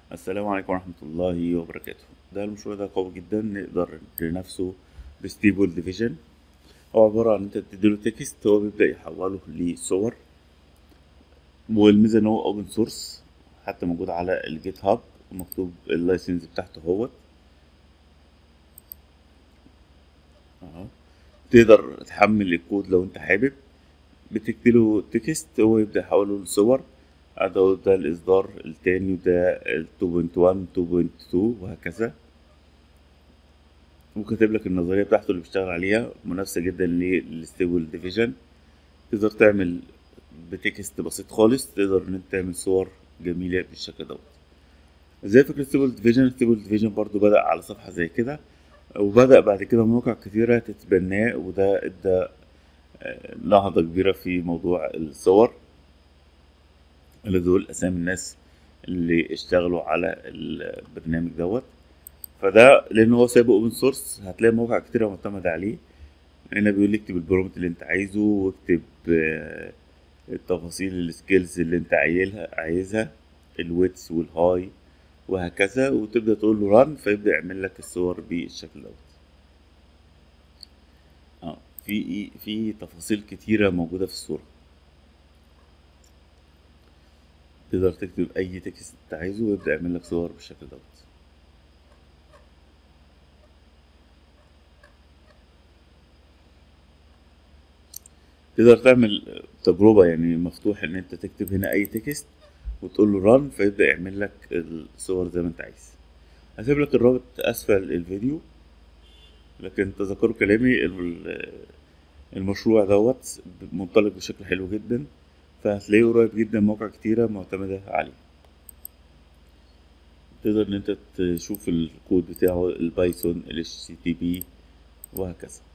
السلام عليكم ورحمة الله وبركاته ده المشروع ده قوي جدا نقدر ننافسه بستيبل ديفيجن هو عبارة عن انت تديله تكست هو بيبدأ يحوله لصور والميزة ان هو اوبن سورس حتى موجود على الجيت هاب ومكتوب اللايسنس بتاعته هوت اهو تقدر تحمل الكود لو انت حابب بتكتله تكست هو يبدأ يحوله لصور ده ده الإصدار التاني وده ال 2.1 2.2 وهكذا وكاتب لك النظرية بتاعته اللي بيشتغل عليها منافسة جدا للستيبل ديفيجن تقدر تعمل بتكست بسيط خالص تقدر ان انت تعمل صور جميلة بالشكل دوت زي فكرة ستيبل ديفيجن ستيبل ديفيجن برضو بدأ على صفحة زي كده وبدأ بعد كده مواقع كتيرة تتبناه وده ادى نهضة كبيرة في موضوع الصور اللي دول اسامي الناس اللي اشتغلوا على البرنامج دوت فده لان هو سايبه اوبن سورس هتلاقي مواقع كتيره معتمده عليه هنا بيقول لي اكتب البرومت اللي انت عايزه واكتب التفاصيل السكيلز اللي انت عايلها عايزها الويتس والهاي وهكذا وتبدا تقول له ران فيبدا يعمل لك الصور بالشكل دوت اه في في تفاصيل كتيره موجوده في الصوره تقدر تكتب اي تكست انت عايزه ويبدا يعمل لك صور بالشكل دوت تقدر تعمل تجربة يعني مفتوح ان انت تكتب هنا اي تكست وتقول له ران فيبدأ يعمل لك الصور زي ما انت عايز هسيب لك الرابط اسفل الفيديو لكن تذكروا كلامي المشروع دوت منطلق بشكل حلو جدا فهتلاقيه قريب جدا مواقع كتيرة معتمدة عليه تقدر ان انت تشوف الكود بتاعه البايثون ال HTTP وهكذا